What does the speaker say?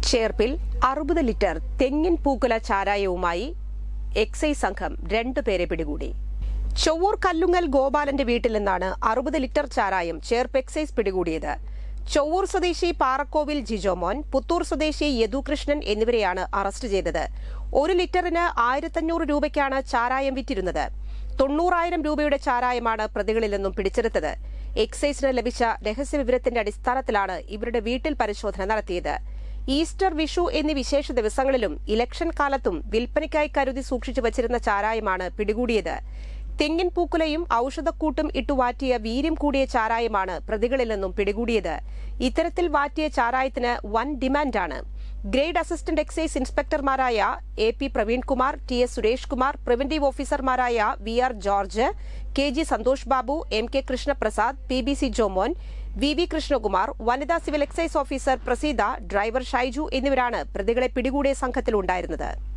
ചേർപ്പിൽ അറുപത് ലിറ്റർ തെങ്ങിൻ പൂക്കുല ചാരായവുമായി എക്സൈസ് സംഘം രണ്ടുപേരെ പിടികൂടി ചൊവ്വൂർ കല്ലുങ്ങൽ ഗോപാലന്റെ വീട്ടിൽ നിന്നാണ് അറുപത് ലിറ്റർ ചാരായം ചേർപ്പ് എക്സൈസ് പിടികൂടിയത് ചൊവ്വൂർ സ്വദേശി പാറക്കോവിൽ ജിജോമോൻ പുത്തൂർ സ്വദേശി യദുകൃഷ്ണൻ എന്നിവരെയാണ് അറസ്റ്റ് ചെയ്തത് ഒരു ലിറ്ററിന് ആയിരത്തഞ്ഞൂറ് രൂപയ്ക്കാണ് ചാരായം വിറ്റിരുന്നത് തൊണ്ണൂറായിരം രൂപയുടെ ചാരായമാണ് പ്രതികളിൽ നിന്നും പിടിച്ചെടുത്തത് എക്സൈസിന് ലഭിച്ച രഹസ്യവിവരത്തിന്റെ അടിസ്ഥാനത്തിലാണ് ഇവരുടെ വീട്ടിൽ പരിശോധന നടത്തിയത് ഈസ്റ്റർ വിഷു എന്നീ വിശേഷ ദിവസങ്ങളിലും ഇലക്ഷൻ കാലത്തും വിൽപ്പനയ്ക്കായി കരുതി സൂക്ഷിച്ചു വച്ചിരുന്ന ചാരായമാണ് പിടികൂടിയത് തെങ്ങിൻ പൂക്കുലയും ഔഷധക്കൂട്ടും ഇട്ടു വാറ്റിയ വീര്യം കൂടിയ ചാരായമാണ് പ്രതികളിൽ നിന്നും പിടികൂടിയത് ഇത്തരത്തിൽ വാറ്റിയ ചാരായത്തിന് വൻ ഡിമാൻഡാണ് ഗ്രേഡ് അസിസ്റ്റന്റ് എക്സൈസ് ഇൻസ്പെക്ടർമാരായ A P Praveenkumar T S Suresh Kumar preventive ഓഫീസർമാരായ V R George K G Santhosh Babu M K Krishnaprasad P B C Jomon V V Krishnakumar വനിതാ civil excise officer Praseetha driver Shaiju എന്നിവരാണ് പ്രതികളെ പിടികൂടിയ സംഘത്തിലുണ്ടായിരുന്നത്